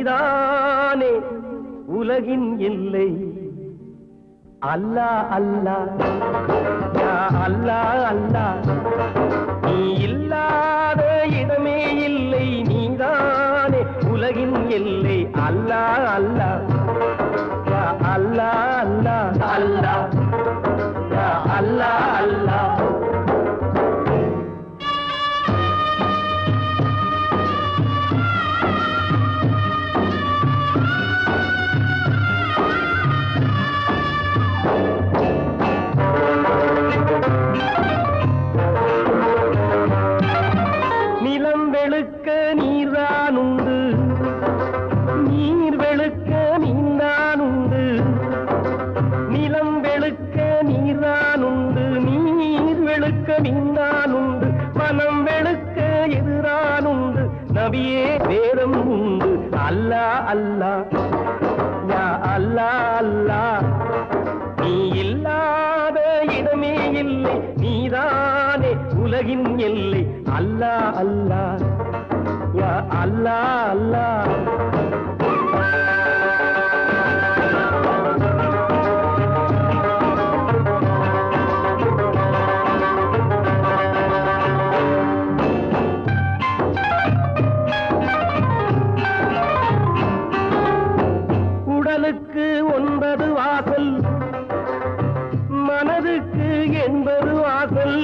நீதானே உலகின் எல்லை அல்லா அல்லா யா அல்லா அல்லா நீ இல்லாத இடமே இல்லை நீதானே உலகின் எல்லை அல்லா அல்லா யா அல்லா அல்லா அல்லா யா அல்லா அல்லா நிலம் வெளுக்க நீர்தான் உண்டு நீர் வெளுக்க நீந்தான் உண்டு நிலம் வெளுக்க நீர்தான் உண்டு நீர் வெளுக்க நீந்தான் உண்டு மனம் வெளுக்க எதிரான் உண்டு நபியே வேதம் உண்டு அல்லா அல்லா யா அல்லா அல்லா நீ இல்லாத இடமே இல்லை நீதானே உலகின் எல்லை அல்லா அல்லா யா அல்லா அல்லா உடலுக்கு ஒன்பது வாசல் மனதுக்கு எண்பது வாசல்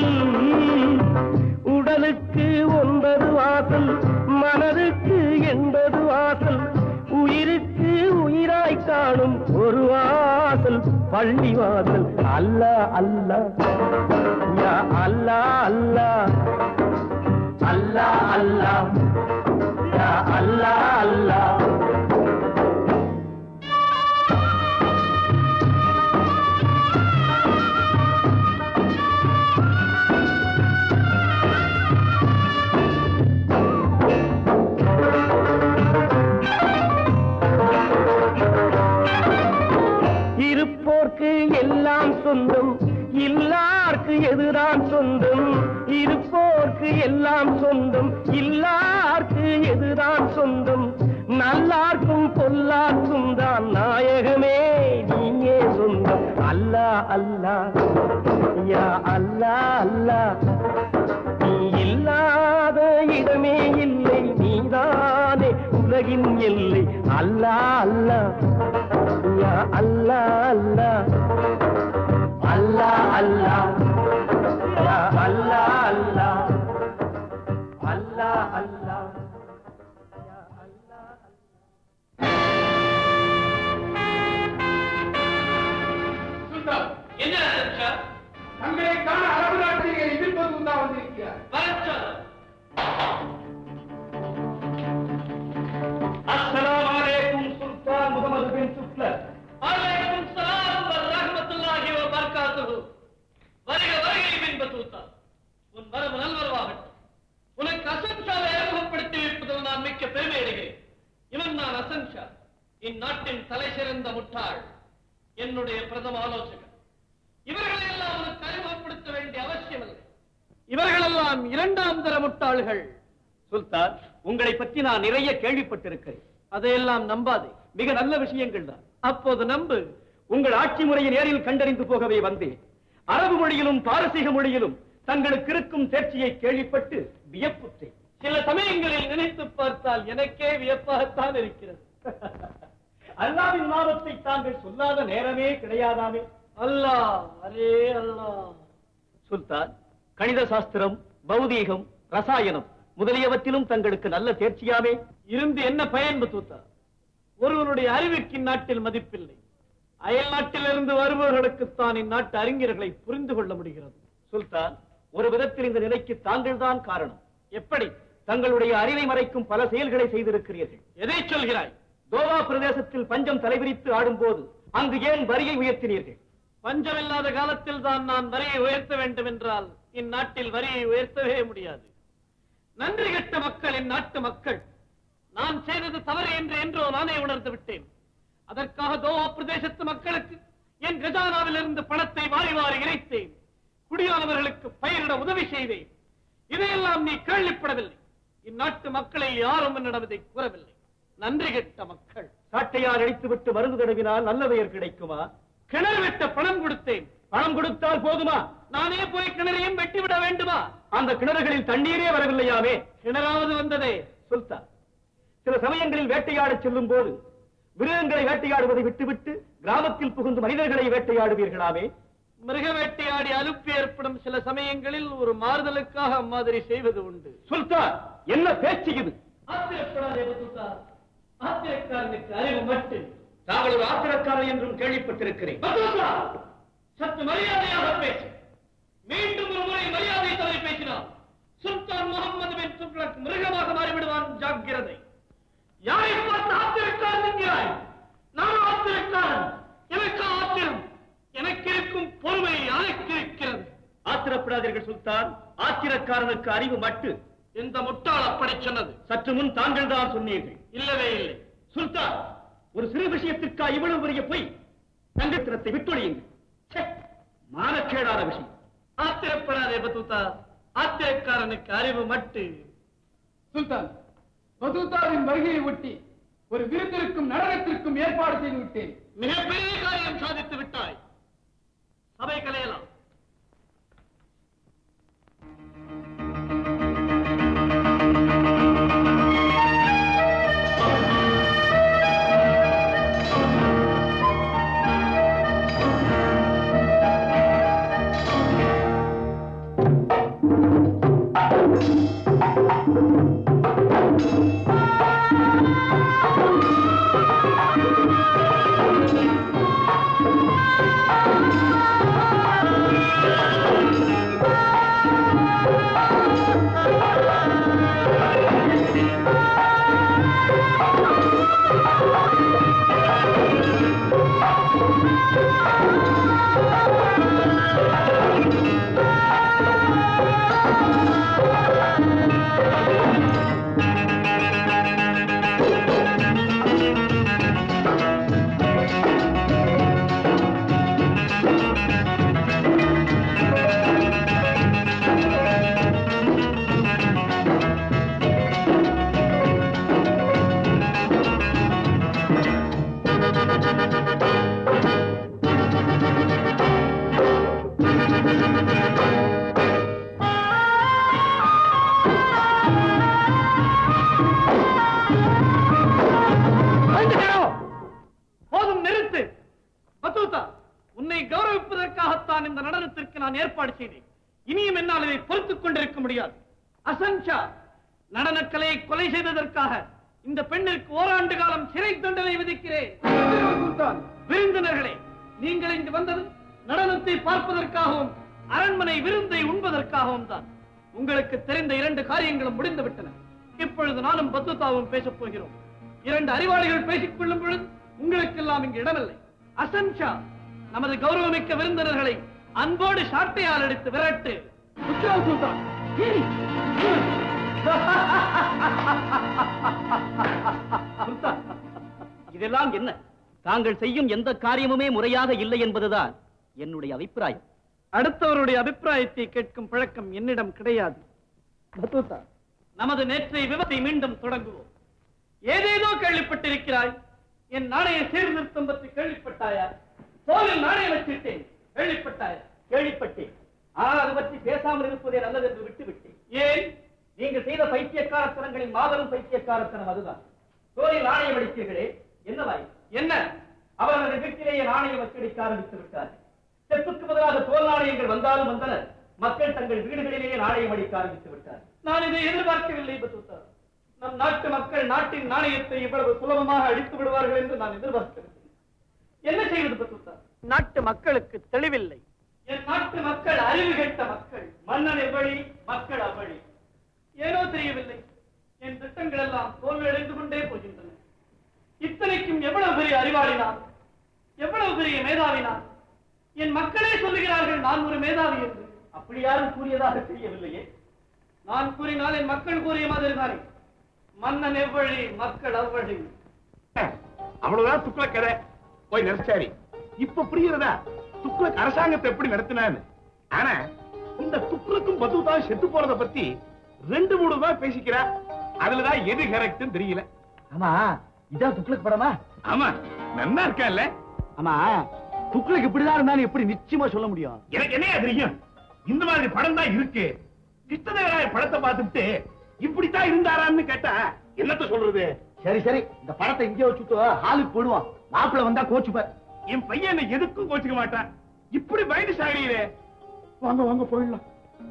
உடலுக்கு ஒன்பது வாசல் மனதுக்கு எண்பது வாசல் உயிருக்கு உயிராய் காணும் ஒரு வாசல் பள்ளி வாசல் அல்லா அல்லா யா அல்லா அல்லா அல்லா அல்லா யா அல்லா அல்லா இருப்போர்க்கு எல்லாம் சொந்தம் இல்லார்க்கு எதுதான் சொந்தம் இருப்போர்க்கு எல்லாம் சொந்தம் இல்லார்க்கு எதுதான் சொந்தம் நல்லார்க்கும் பொல்லார்க்கும் தான் நாயகமே நீயே சொந்தம் அல்லா அல்லா யா அல்லா அல்லா நீ இல்லாத இடமே இல்லை நீதானே உலகின் எல்லை அல்லா அல்லா யா அல்லா அல்லா அல்லா அல்லா யா அல்லா அல்லா அல்லா அல்லா யா அல்லா சுந்தரம் என்ன அசம்ஷா தங்களை காண அரபு நாட்டிலே எதிர்ப்பது உண்டா வந்திருக்கிறார் வரச்சொல் அஸ்ஸலாமு அலைக்கும் சுல்தான் முகமது பின் சுக்லர் அலைக்கும் ஸலாம் வ ரஹ்மத்துல்லாஹி வ பரகாத்துஹு வருக வருகை பின் பத்தூத்தா உன் வரவு நல்வரவாகட்டும் உனக்கு அசன்ஷாவை அறிமுகப்படுத்தி வைப்பதில் நான் மிக்க பெருமை அடைகிறேன் இவன் நான் அசன்ஷா இந்நாட்டின் தலை சிறந்த முட்டாள் என்னுடைய பிரதம ஆலோசகர் இவர்களை எல்லாம் உனக்கு அறிமுகப்படுத்த வேண்டிய அவசியமில்லை இவர்களெல்லாம் இரண்டாம் தர முட்டாள்கள் சுல்தான் உங்களை பற்றி நான் நிறைய கேள்விப்பட்டிருக்கிறேன் அதையெல்லாம் நம்பாதே மிக நல்ல விஷயங்கள் தான் அப்போது நம்பு உங்கள் ஆட்சி முறையை நேரில் கண்டறிந்து போகவே வந்தேன் அரபு மொழியிலும் பாரசீக மொழியிலும் தங்களுக்கு இருக்கும் தேர்ச்சியை கேள்விப்பட்டு வியப்புற்றேன் சில சமயங்களில் நினைத்து பார்த்தால் எனக்கே வியப்பாகத்தான் இருக்கிறது அல்லாவின் நாமத்தை தாங்கள் சொல்லாத நேரமே கிடையாதாமே அல்லாஹ் அரே அல்லாஹ் சுல்தான் கணித சாஸ்திரம் பௌதீகம் ரசாயனம் முதலியவற்றிலும் தங்களுக்கு நல்ல தேர்ச்சியாமே இருந்து என்ன பயன் தூத்தா ஒருவனுடைய அறிவுக்கு இந்நாட்டில் மதிப்பில்லை அயல் நாட்டிலிருந்து வருபவர்களுக்குத்தான் இந்நாட்டு அறிஞர்களை புரிந்து கொள்ள முடிகிறது சுல்தான் ஒரு விதத்தில் இந்த நிலைக்கு தாங்கள் தான் காரணம் எப்படி தங்களுடைய அறிவை மறைக்கும் பல செயல்களை செய்திருக்கிறீர்கள் எதை சொல்கிறாய் கோவா பிரதேசத்தில் பஞ்சம் தலைவிரித்து ஆடும்போது அங்கு ஏன் வரியை உயர்த்தினீர்கள் பஞ்சம் இல்லாத காலத்தில் தான் நான் வரியை உயர்த்த வேண்டும் என்றால் இந்நாட்டில் வரியை உயர்த்தவே முடியாது நன்றி கெட்ட மக்கள் இந்நாட்டு மக்கள் நான் செய்தது தவறு என்று என்றோ நானே உணர்ந்து விட்டேன் அதற்காக கோவா பிரதேசத்து மக்களுக்கு என் கஜானாவில் இருந்து பணத்தை வாரி வாரி இறைத்தேன் குடியானவர்களுக்கு பயிரிட உதவி செய்தேன் இதையெல்லாம் நீ கேள்விப்படவில்லை இந்நாட்டு மக்களை யாரும் என்னிடம் இதை கூறவில்லை நன்றி கெட்ட மக்கள் சாட்டையால் அடித்துவிட்டு மருந்து தடவினால் நல்ல பெயர் கிடைக்குமா கிணறு வெட்ட பணம் கொடுத்தேன் பணம் கொடுத்தால் போதுமா நானே போய் கிணறையும் வெட்டிவிட வேண்டுமா அந்த கிணறுகளில் தண்ணீரே வரவில்லையாமே கிணறாவது வந்ததே சுல்தான் சில சமயங்களில் வேட்டையாடச் செல்லும் போது மிருகங்களை வேட்டையாடுவதை விட்டுவிட்டு கிராமத்தில் புகுந்து மனிதர்களை வேட்டையாடுவீர்களாமே மிருக வேட்டையாடி அலுப்பு ஏற்படும் சில சமயங்களில் ஒரு மாறுதலுக்காக அம்மாதிரி செய்வது உண்டு சுல்தான் என்ன பேச்சு இது ஆத்திரப்படாதே பத்துத்தா ஆத்திரக்காரனுக்கு அறிவு மட்டும் தாங்கள் ஒரு ஆத்திரக்காரர் என்றும் கேள்விப்பட்டிருக்கிறேன் பத்துத்தா சற்று மரியாதையாக பேசு மீண்டும் ஒரு முறை மரியாதை தவறி பேசினார் சுல்தான் முகமது பின் துக்ளக் மிருகமாக மாறிவிடுவான் ஜாக்கிரதை யாரை பார்த்து ஆத்திரக்காரன் என்கிறாய் நான் ஆத்திரக்காரன் எனக்கு ஆத்திரம் எனக்கு இருக்கும் பொறுமை யாருக்கு இருக்கிறது ஆத்திரப்படாதீர்கள் சுல்தான் ஆத்திரக்காரனுக்கு அறிவு மட்டு இந்த முட்டாள் அப்படி சொன்னது சற்று முன் தாங்கள் தான் சொன்னீர்கள் இல்லவே இல்லை சுல்தான் ஒரு சிறு விஷயத்திற்கா இவ்வளவு பெரிய பொய் தங்கத்தினத்தை விட்டொழியுங்கள் ச்சே, மானக்கேடான விஷயம் ஆத்திரப்படாதே பத்துத்தா ஆத்திரக்காரனுக்கு அறிவு மட்டு சுல்தான் பதுதாவின் வருகையை ஒட்டி ஒரு விருந்திற்கும் நடனத்திற்கும் ஏற்பாடு செய்து விட்டேன் மிகப்பெரிய காரியம் சாதித்து விட்டாய் சபை கலையலாம் போதும் நிறுத்து பத்துத்தா உன்னை கௌரவிப்பதற்காகத்தான் இந்த நடனத்திற்கு நான் ஏற்பாடு செய்தேன் இனியும் என்னால் இதை பொறுத்துக் கொண்டிருக்க முடியாது அசன்ஷா நடனக்கலையை கொலை செய்ததற்காக இந்த பெண்ணிற்கு ஓராண்டு காலம் சிறை தண்டனை விதிக்கிறேன் சுல்தான் விருந்தினர்களே நீங்கள் இங்கு வந்தது நடனத்தை பார்ப்பதற்காகவும் அரண்மனை விருந்தை உண்பதற்காகவும் தான் உங்களுக்கு தெரிந்த இரண்டு காரியங்களும் முடிந்து விட்டன இப்பொழுது நானும் பத்துத்தாவும் பேசப் போகிறோம் இரண்டு அறிவாளிகள் பேசிக் கொள்ளும் பொழுது உங்களுக்கெல்லாம் இங்கு இடமில்லை அசன்ஷா நமது கௌரவமிக்க விருந்தினர்களை அன்போடு சாட்டையால் அடித்து விரட்டு உத்தரவு சுல்தான் சுல்தான், இதெல்லாம் என்ன தாங்கள் செய்யும் எந்த காரியமுமே முறையாக இல்லை என்பதுதான் என்னுடைய அபிப்பிராயம் அடுத்தவருடைய அபிப்பிராயத்தை கேட்கும் பழக்கம் என்னிடம் கிடையாது பத்துதா நமது நேற்றைய விபத்தை மீண்டும் தொடங்குவோம் ஏதேதோ கேள்விப்பட்டிருக்கிறாய் என் நாணய சீர்திருத்தம் பற்றி கேள்விப்பட்டாயா தோலில் நாணயம் வச்சிட்டேன் கேள்விப்பட்டாயா கேள்விப்பட்டேன் ஆனால் அது பற்றி பேசாமல் இருப்பதே நல்லது என்று விட்டுவிட்டேன் ஏன் நீங்கள் செய்த பைத்தியக்காரத்தனங்களின் மாபெரும் பைத்தியக்காரத்தனம் அதுதான் தோலில் நாணயம் அடித்தீர்களே என்னவாய் என்ன அவரது வீட்டிலேயே நாணயம் அச்சடிக்க ஆரம்பித்து விட்டார்கள் செப்புக்கு பதிலாக தோல் நாணயங்கள் வந்தாலும் வந்தனர் மக்கள் தங்கள் வீடுகளிலேயே நாணயம் அடிக்க ஆரம்பித்து விட்டார்கள் நான் இதை எதிர்பார்க்கவில்லை பத்துதா நம் நாட்டு மக்கள் நாட்டின் நாணயத்தை இவ்வளவு சுலபமாக அடித்து விடுவார்கள் என்று நான் எதிர்பார்க்கவில்லை என்ன செய்வது பத்துதா நாட்டு மக்களுக்கு தெளிவில்லை என் நாட்டு மக்கள் அறிவு கெட்ட மக்கள் மன்னன் எவ்வழி மக்கள் அவ்வழி ஏனோ தெரியவில்லை என் திட்டங்கள் எல்லாம் தோல்வியடைந்து கொண்டே போகின்றன இத்தனைக்கும் எவ்வளவு பெரிய அறிவாளி நான் எவ்வளவு பெரிய மேதாவி நான் என் மக்களே சொல்லுகிறார்கள் நான் ஒரு மேதாவி என்று அப்படி யாரும் கூறியதாக தெரியவில்லையே நான் கூறினால் என் மக்கள் கூறிய மாதிரி தானே மன்னன் எவ்வழி மக்கள் அவ்வழி அவ்வளவுதான் துக்ளக் கதை போய் நடிச்சாரி இப்ப புரியுறதா துக்ளக் அரசாங்கத்தை எப்படி நடத்தினான்னு ஆனா இந்த துக்ளக்கும் பத்துதான் செத்து போறத பத்தி ரெண்டு மூணு தான் பேசிக்கிறா அதுலதான் எது கரெக்ட்னு தெரியல ஆமா இதான் துக்ளக் படமா ஆமா நன்னா இருக்கா ஆமா துக்ளக் இப்படிதான் இருந்தாலும் எப்படி நிச்சயமா சொல்ல முடியும் எனக்கு என்ன தெரியும் இந்த மாதிரி படம் தான் இருக்கு கிருஷ்ணதேவராய படத்தை பார்த்துட்டு இப்படித்தான் இருந்தாரான்னு கேட்டா என்னத்த சொல்றது சரி சரி இந்த படத்தை இங்கே வச்சுட்டு ஹாலுக்கு போடுவோம் மாப்பிள்ள வந்தா கோச்சுப்பார் என் பையன் என்னை எதுக்கும் கோச்சுக்க மாட்டான் இப்படி பயந்து சாகிறீரே வாங்க வாங்க போயிடலாம்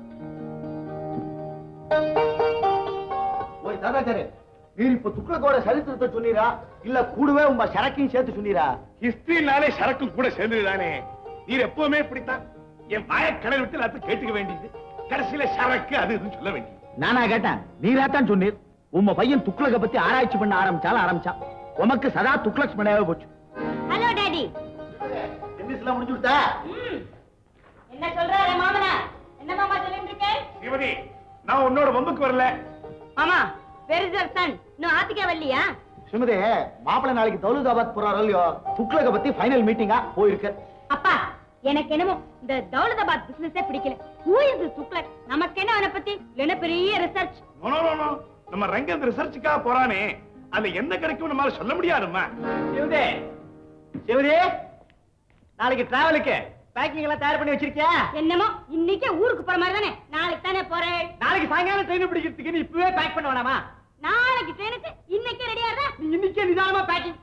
ஓய் தாதாச்சாரி நீர் இப்ப துக்ளக்கோட சரித்திரத்தை சொன்னீரா இல்ல கூடவே உங்க சரக்கையும் சேர்த்து சொன்னீரா ஹிஸ்டரினாலே சரக்கும் கூட சேர்ந்ததுதானே நீர் எப்பவுமே இப்படித்தான் என் வாய கடல் விட்டு எல்லாத்தையும் கேட்டுக்க வேண்டியது கடைசியில சரக்கு அது இதுன்னு சொல்ல வேண்டியது நானா கேட்டேன் நீராத்தான் சொன்னீர் உம்ம பையன் துக்ளக பத்தி ஆராய்ச்சி பண்ண ஆரம்பிச்சாலும் ஆரம்பிச்சான் உமக்கு சதா துக்ளக் பண்ணவே போச்சு ஹலோ டாடி டென்னிஸ்ல முடிஞ்சு விட்டா என்ன சொல்றாரு மாமனா என்ன மாமா சொல்லிட்டு இருக்கேன் சிவதி நான் உன்னோட வம்புக்கு வரல மாமா வெர் இஸ் யுவர் சன் இன்னும் ஆத்துக்கே வரலையா சுமதி மாப்பிள்ளை நாளைக்கு தௌலதாபாத் போறாரோ இல்லையோ துக்ளக பத்தி ஃபைனல் மீட்டிங்கா போயிருக்கு அப்பா எனக்கு என்னமோ இந்த தௌலதாபாத் பிசினஸே பிடிக்கல ஹூ இஸ் துக்ளக் நமக்கு என்ன அவனை பத்தி என்ன பெரிய research no, no, no, no. நம்ம ரங்க ரிசர்ச்சுக்காக போறானே அதுல என்ன கிடைக்கும் நம்மளால சொல்ல முடியாதும்மா சிவதே சிவதே நாளைக்கு டிராவலுக்கு பேக்கிங் எல்லாம் தயார் பண்ணி வச்சிருக்கியா என்னமோ இன்னைக்கே ஊருக்கு போற மாதிரி தானே நாளைக்கு தானே போறேன் நாளைக்கு சாயங்காலம் ட்ரெயின் பிடிக்கிறதுக்கு நீ இப்பவே பேக் பண்ண வேணாமா நாளைக்கு ட்ரெயினுக்கு இன்னைக்கே ரெடியா இருந்தா நீ இன்னைக்கே நிதானமா பேக்கிங்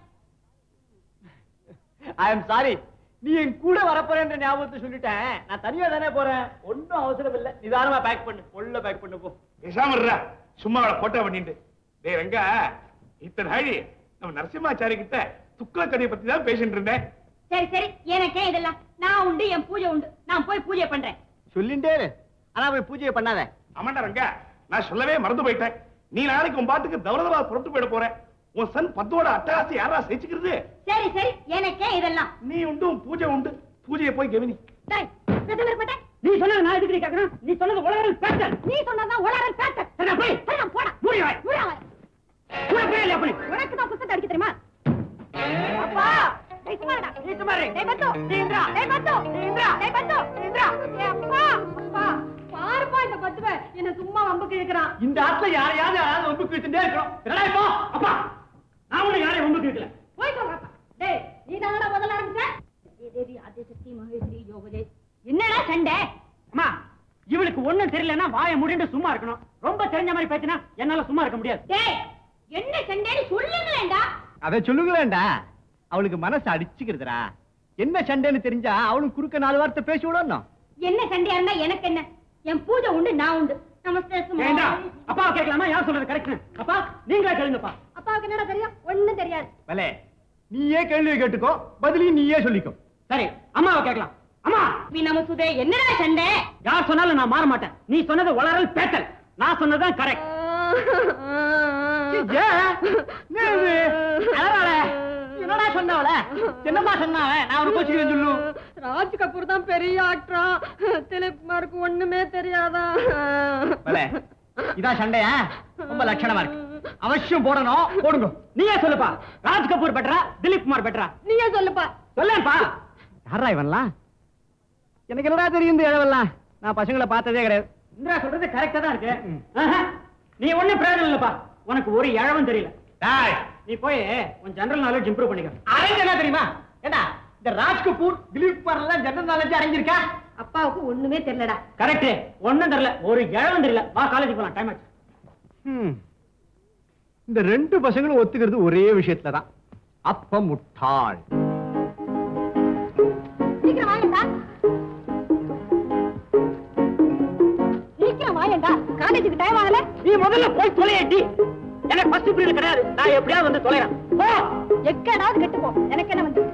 ஐ எம் சாரி நீ என் கூட வரப்போறேன்ற ஞாபகத்தை சொல்லிட்டேன் நான் தனியா தானே போறேன் ஒன்னும் அவசரம் இல்ல நிதானமா பேக் பண்ணு உள்ள பேக் பண்ணு போ பேசாம இருடா சும்மா அவளை போட்டோ பண்ணிட்டு டேய் ரங்கா இத்தனை நாழி நம்ம நரசிம்மாச்சாரி கிட்ட துக்ள கதையை பத்தி தான் பேசிட்டு இருந்தேன் சரி சரி எனக்கே இதெல்லாம் நான் உண்டு என் பூஜை உண்டு நான் போய் பூஜை பண்றேன் சொல்லிண்டே இரு. ஆனா போய் பூஜையை பண்ணாத ஆமாண்டா ரங்கா நான் சொல்லவே மறந்து போயிட்டேன் நீ நாளைக்கு உன் பாட்டுக்கு தௌலதா புறத்து போயிட போற உன் சன் பத்தோட அட்டகாசி யாரா செஞ்சுக்கிறது சரி சரி எனக்கே இதெல்லாம் நீ உண்டு உன் பூஜை உண்டு பூஜையை போய் கவனி டேய், பிரதமர் பட்டே, நீ சொன்னது நான் எதுக்கு கேட்கணும் நீ சொன்னது உலகம் பேட்டல் நீ சொன்னதான் உளறல் பேட்ட சரி, போய். சரி, நான் போடா மூடி வாய். மூடா வாய். உனக்கு புரியல அப்படி உனக்கு தான் புத்தகத்தை அடிக்க தெரியுமா அப்பா டேய் சும்மாடா நீ சும்மா இரு. டேய் பத்து நீ இந்திரா. டேய் பத்து நீ இந்திரா. டேய் பத்து இந்திரா ஏய் அப்பா அப்பா பாருப்பா இந்த பத்துவ என்ன சும்மா வம்புக்கு இழுக்கிறான் இந்த ஆத்துல யாரையாவது யாராவது ஒம்பு கிழிச்சுட்டே இருக்கிறோம் என்னடா இப்போ அப்பா நான் உன்னை யாரையும் ஒம்பு கிழிக்கல போய் சொல்றப்பா டேய் நீ தானடா முதல்ல ஆரம்பிச்ச தேவி ஆதிசக்தி மகேஸ்வரி யோகதே என்னடா சண்டை அம்மா இவளுக்கு ஒண்ணும் தெரியலன்னா வாயை முடிண்டு சும்மா இருக்கணும் ரொம்ப தெரிஞ்ச மாதிரி பேசினா என்னால சும்மா இருக்க முடியாது டேய் என்ன சண்டைன்னு சொல்லுங்களேன்டா அதை சொல்லுங்களேன்டா அவளுக்கு மனசு அடிச்சுக்கிறதுடா என்ன சண்டைன்னு தெரிஞ்சா அவளும் குறுக்க நாலு வார்த்தை பேசி விடணும் என்ன சண்டையா இருந்தா எனக்கு என்ன என் பூஜை உண்டு நான் உண்டு நமஸ்தே சும்மா ஏண்டா அப்பா கேட்கலாமா யார் சொல்றது கரெக்ட் அப்பா நீங்களே கேளுங்கப்பா அப்பாவுக்கு என்னடா தெரியும் ஒண்ணும் தெரியாது பலே நீயே கேள்வி கேட்டுக்கோ பதிலையும் நீயே சொல்லிக்கோ சரி அம்மாவை கேட்கலாம் அம்மா வி நமசுதே என்னடா சண்டை யார் சொன்னாலும் நான் மாற மாட்டேன் நீ சொன்னது வளரல் பேட்டல் நான் சொன்னதுதான் கரெக்ட் என்னடா சொன்னவள என்னமா சொன்னாவ நான் ஒரு கோச்சிக்கிறேன் சொல்லு ராஜ் கபூர் தான் பெரிய ஆக்டரா திலீப் குமாருக்கு ஒண்ணுமே தெரியாதா பலே இதான் சண்டையா ரொம்ப லட்சணமா இருக்கு அவசியம் போடணும் போடுங்க நீயே சொல்லுப்பா ராஜ் கபூர் பெட்டரா திலீப் குமார் பெட்டரா நீயே சொல்லுப்பா சொல்லேன்ப்பா யாரா இவன்லாம் எனக்கு என்னடா தெரியும் இந்த இழவெல்லாம் நான் பசங்களை பார்த்ததே கிடையாது இந்திரா சொல்றது கரெக்டா தான் இருக்கு ஆஹா. நீ ஒண்ணும் பிரயோஜனம் இல்லப்பா உனக்கு ஒரு இழவும் தெரியல டேய், நீ போய் உன் ஜெனரல் நாலேஜ் இம்ப்ரூவ் பண்ணிக்க அரேஞ்ச் என்ன தெரியுமா ஏண்டா இந்த ராஜ் கபூர் திலீப் குமார் எல்லாம் ஜெனரல் நாலேஜ் அறிஞ்சிருக்கா அப்பாவுக்கு ஒண்ணுமே தெரியலடா கரெக்ட் ஒண்ணும் தெரியல ஒரு இழவும் தெரியல வா காலேஜ் போலாம் டைம் ஆச்சு இந்த ரெண்டு பசங்களும் ஒத்துக்கிறது ஒரே விஷயத்துல தான் அப்ப முட்டாள் சீக்கிரம் வாங்கடா சீக்கிரம் வாங்கடா காலேஜுக்கு டைம் ஆகல நீ முதல்ல போய் தொலையடி எனக்கு ஃபர்ஸ்ட் பீரியட் கிடையாது நான் எப்படியாவது வந்து தொலைறேன் போ எக்கடாவது கெட்டு போ எனக்கு என்ன வந்து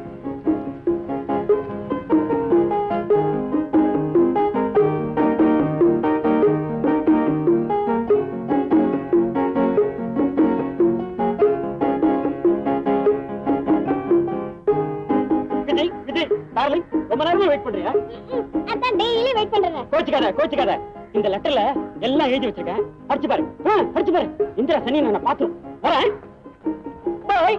விஜய் விஜய் டார்லிங் ரொம்ப நேரமா வெயிட் பண்றியா அதான் டெய்லி வெயிட் பண்றேன் கோச்சுக்காத கோச்சுக்காத இந்த லெட்டர்ல எல்லாம் எழுதி வச்சிருக்கேன் படிச்சு பாரு ஆ, படிச்சு பாரு இந்திரா சனி நான் பாத்துரும் வரேன் பாய்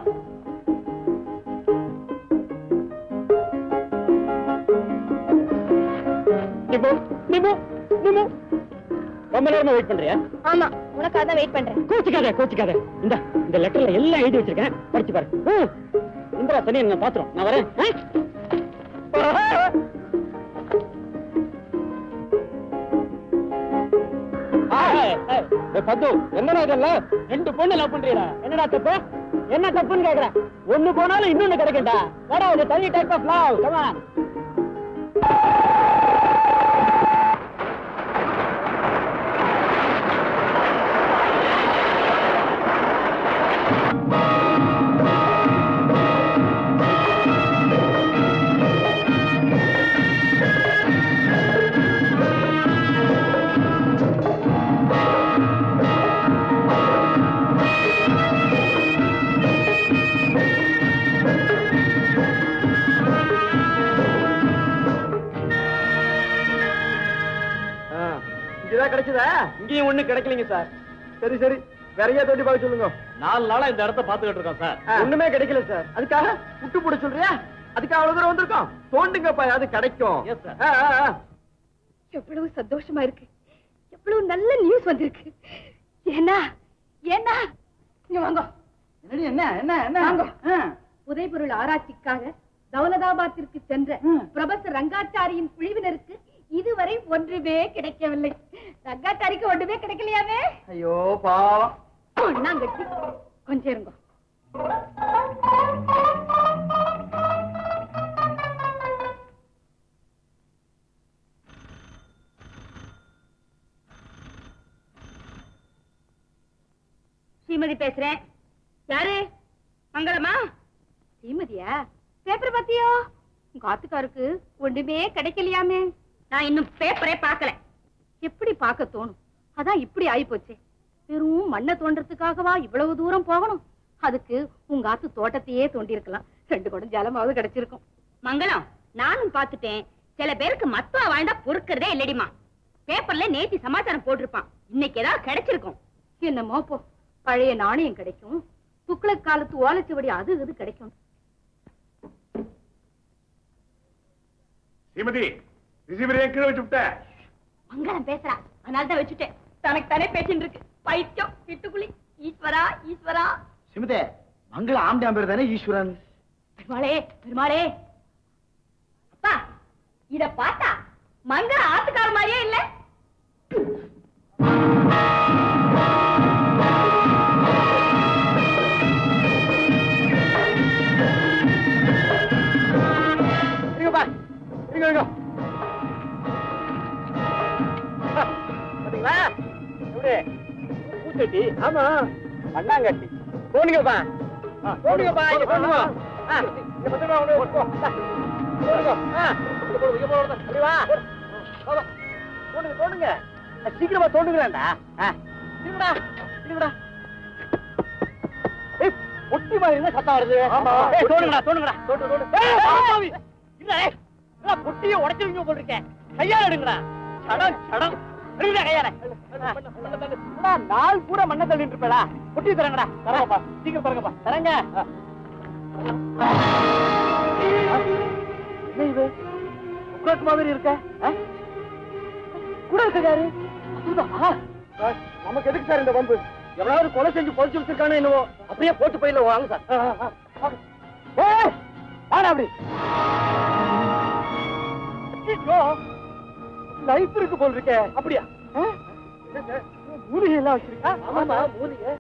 நிபு நிபு நிபு ரொம்ப நேரமா வெயிட் பண்றியா ஆமா உனக்காக தான் வெயிட் பண்றேன் கோச்சுக்காத கோச்சுக்காத இந்த இந்த லெட்டர்ல எல்லாம் எழுதி வச்சிருக்கேன் படிச்சு பாரு ம். இந்திரா சனி என்ன பாத்துரும் நான் வரேன் ஆ? பத்து என்னடா இதெல்லாம் ரெண்டு பொண்ணு லவ் பண்றீடா என்னடா தப்பு என்ன தப்புன்னு கேக்குறேன் ஒண்ணு போனாலும் இன்னொன்னு கிடைக்கும்டா வாடா இது தனி டைப் ஆஃப் லவ் கமான் இங்கதான் கிடைச்சதா இங்கேயும் ஒண்ணு கிடைக்கலங்க சார் சரி சரி வேறையா தோண்டி பார்க்க சொல்லுங்க நாலு நாளா இந்த இடத்த பாத்துக்கிட்டு இருக்கோம் சார் ஒண்ணுமே கிடைக்கல சார் அதுக்காக விட்டு போட சொல்றியா அதுக்கு அவ்வளவு தூரம் வந்திருக்கோம் தோண்டுங்கப்பா அது கிடைக்கும் Yes, sir. ஆ, ஆ, ஆ. எவ்வளவு சந்தோஷமா இருக்கு எவ்வளவு நல்ல நியூஸ் வந்திருக்கு ஏன்னா ஏன்னா இங்க வாங்க என்னடி என்ன என்ன என்ன வாங்க. ஆ. புதைபொருள் ஆராய்ச்சிக்காக தௌலதாபாத்திற்கு சென்ற பிரொஃபசர் ரங்காச்சாரியின் குழுவினருக்கு இதுவரை ஒன்றுமே கிடைக்கவில்லை ரங்காச்சாரிக்கு ஒன்றுமே கிடைக்கலையாமே ஐயோ பாவம் ஒண்ணாங்கட்டி கொஞ்சம் இருங்க ஸ்ரீமதி பேசுறேன் யாரு மங்களமா ஸ்ரீமதியா பேப்பர் பாத்தியோ உங்க ஆத்துக்காருக்கு ஒண்ணுமே கிடைக்கலையாமே நான் இன்னும் பேப்பரே பார்க்கல எப்படி பார்க்க தோணும் அதான் இப்படி ஆயிப்போச்சே வெறும் மண்ணை தோன்றதுக்காகவா இவ்வளவு தூரம் போகணும் அதுக்கு உங்க ஆத்து தோட்டத்தையே தோண்டியிருக்கலாம் ரெண்டு குடம் ஜலமாவது கிடைச்சிருக்கும் மங்களம் நானும் பார்த்துட்டேன் சில பேருக்கு மத்துவா வாழ்ந்தா பொறுக்கிறதே இல்லடிமா பேப்பர்ல நேத்தி சமாச்சாரம் போட்டிருப்பான் இன்னைக்கு ஏதாவது கிடைச்சிருக்கும் என்னமோ போ பழைய நாணயம் கிடைக்கும் துக்ளக் காலத்து ஓலைச்சுவடி அது இது கிடைக்கும் ஸ்ரீமதி ரிசீவரே கீழே வச்சு விட்ட மங்களம் பேசுறா அதனால தான் வச்சுட்டேன் தனக்கு தானே பேசிட்டு இருக்கு பைத்தியம் கிட்டுக்குழி ஈஸ்வரா ஈஸ்வரா சிமதே மங்கள ஆம்டாம் பேர் தானே ஈஸ்வரன் பெருமாளே பெருமாளே அப்பா இத பார்த்தா மங்கள ஆத்துக்கார மாதிரியே இல்ல இருங்கப்பா இருங்க இருங்க பாத்தீங்களா எப்படி பூச்சட்டி ஆமா பண்ணாங்கட்டி போனுங்கப்பா போனுங்கப்பா இங்க போனுங்க ஆ, இங்க பத்திரமா கொண்டு போய் வச்சுக்கோ. இந்தா, போடுங்க. ஆ, இங்க போடுங்க, இங்க போடுங்க. அப்படி வா. வா, வா. தோண்டுங்க, தோண்டுங்க. ஆ, சீக்கிரமா தோண்டுங்களேன்டா. ஆ, இருங்கடா, இருங்கடா. ஏய், பொட்டி மாதிரி என்ன சத்தம் வருது? ஏய், தோண்டுங்கடா, தோண்டுங்கடா. தோண்டு, தோண்டு. ஏய், பாவி. இல்ல, ஏய், என்னடா பொட்டியை உடைச்சிருவீங்க போல் இருக்கேன். கையால எடுங்கடா. சடம், சடம். எடுங்கடா, கையால. என்னடா, நாள் பூரா மண்ணை தள்ளிட்டு இருப்பேடா. பொட்டி தரங்கடா. தரங்கப்பா. சீக்கிரம் தரங்கப்பா. தரங்க. என்ன இது உட்காக்கு மாதிரி இருக்க ஆ? கூட இருக்க யாரு அதுதான். சார், நமக்கு எதுக்கு சார் இந்த வம்பு எவ்வளவு கொலை செஞ்சு பொழிச்சு வச்சிருக்கானோ என்னவோ அப்படியே போட்டு போயில வாங்க சார் ஆ, ஆ, ஆ. ஏய், வாடா அப்படி ஐயோ, லைஃப் இருக்கு போல் இருக்கே அப்படியா ஆ? என்ன சார், மூலிகை எல்லாம் வச்சிருக்கா ஆமா மூலிகை